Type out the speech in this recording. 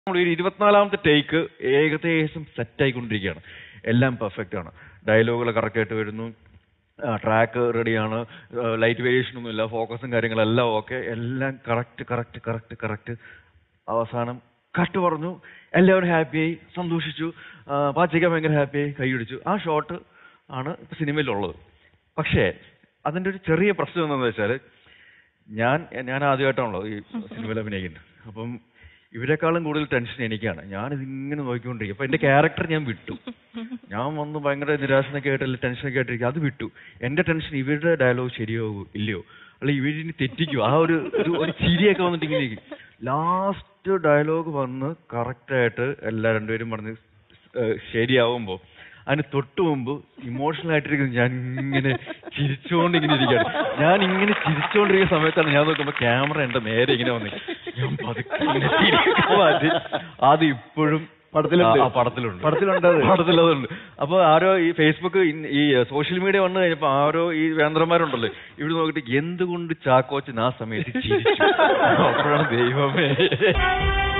ഒരു ഇരുപത്തിനാലാമത്തെ ടേക്ക് ഏകദേശം സെറ്റ് ആയിക്കൊണ്ടിരിക്കുകയാണ് എല്ലാം പെർഫെക്റ്റ് ആണ് ഡയലോഗുകൾ കറക്റ്റ് ആയിട്ട് വരുന്നു ട്രാക്ക് റെഡിയാണ് ലൈറ്റ് വേരിയേഷൻ ഒന്നുമില്ല ഫോക്കസും കാര്യങ്ങളെല്ലാം ഓക്കെ എല്ലാം കറക്റ്റ് കറക്റ്റ് കറക്റ്റ് കറക്റ്റ് അവസാനം കട്ട് പറഞ്ഞു എല്ലാവരും ഹാപ്പിയായി സന്തോഷിച്ചു ആ, പാച്ചിക്ക ഭയങ്കര ഹാപ്പിയായി കൈയടിച്ചു ആ ഷോട്ട് ആണ് ഇപ്പൊ സിനിമയിലുള്ളത് പക്ഷേ അതിന്റെ ഒരു ചെറിയ പ്രശ്നം എന്താണെന്ന് വെച്ചാൽ ഞാൻ ഞാൻ ആദ്യമായിട്ടാണല്ലോ ഈ സിനിമയിൽ അഭിനയിക്കുന്നത് അപ്പം ഇവരെക്കാളും കൂടുതൽ ടെൻഷൻ എനിക്കാണ് ഞാൻ ഇതിങ്ങനെ നോക്കിക്കൊണ്ടിരിക്കും അപ്പൊ എന്റെ ക്യാരക്ടർ ഞാൻ വിട്ടു ഞാൻ വന്ന് ഭയങ്കര നിരാശനൊക്കെ ആയിട്ട് അല്ലെങ്കിൽ ടെൻഷനൊക്കെ ആയിട്ടിരിക്കും അത് വിട്ടു എന്റെ ടെൻഷൻ ഇവരുടെ ഡയലോഗ് ശരിയാവൂ ഇല്ലയോ അല്ല ഇവരിനി തെറ്റിക്കോ ആ ഒരു ഒരു ഒരു ചിരിയൊക്കെ വന്നിട്ട് ഇങ്ങനെ ഇരിക്കും ലാസ്റ്റ് ഡയലോഗ് വന്ന് correct ആയിട്ട് എല്ലാ രണ്ടുപേരും പറഞ്ഞ് ഏഹ് ശരിയാവുമ്പോ അതിന് തൊട്ടു മുമ്പ് ഇമോഷണൽ ആയിട്ടിരിക്കുന്നത് ഞാൻ ഇങ്ങനെ ചിരിച്ചുകൊണ്ട് ഇങ്ങനെ ഇരിക്കുകയാണ് ഞാൻ ഇങ്ങനെ ചിരിച്ചുകൊണ്ടിരിക്കുന്ന സമയത്താണ് ഞാൻ നോക്കുമ്പോ ക്യാമറ എന്റെ നേരെ ഇങ്ങനെ വന്നു ഞാൻ പതുക്കെ ഇങ്ങനെ ചിരിക്കാൻ മാറ്റി. അത് ഇപ്പോഴും പടത്തിലുണ്ട്. ആ, ആ, പടത്തിലുണ്ട് പടത്തിലുണ്ട് അത്. പടത്തിലതുണ്ട് അപ്പൊ ആരോ ഈ ഫേസ്ബുക്ക് ഇൻ- ഈ സോഷ്യൽ മീഡിയ വന്നു കഴിഞ്ഞപ്പോ ആരോ ഈ വേന്ദ്രന്മാരുണ്ടല്ലോ ഇവിടെ നോക്കിയിട്ട് എന്തുകൊണ്ട് ചാക്കോച്ചൻ ആ സമയത്ത് ചിരിച്ചു അപ്പോഴാണ് ദൈവമേ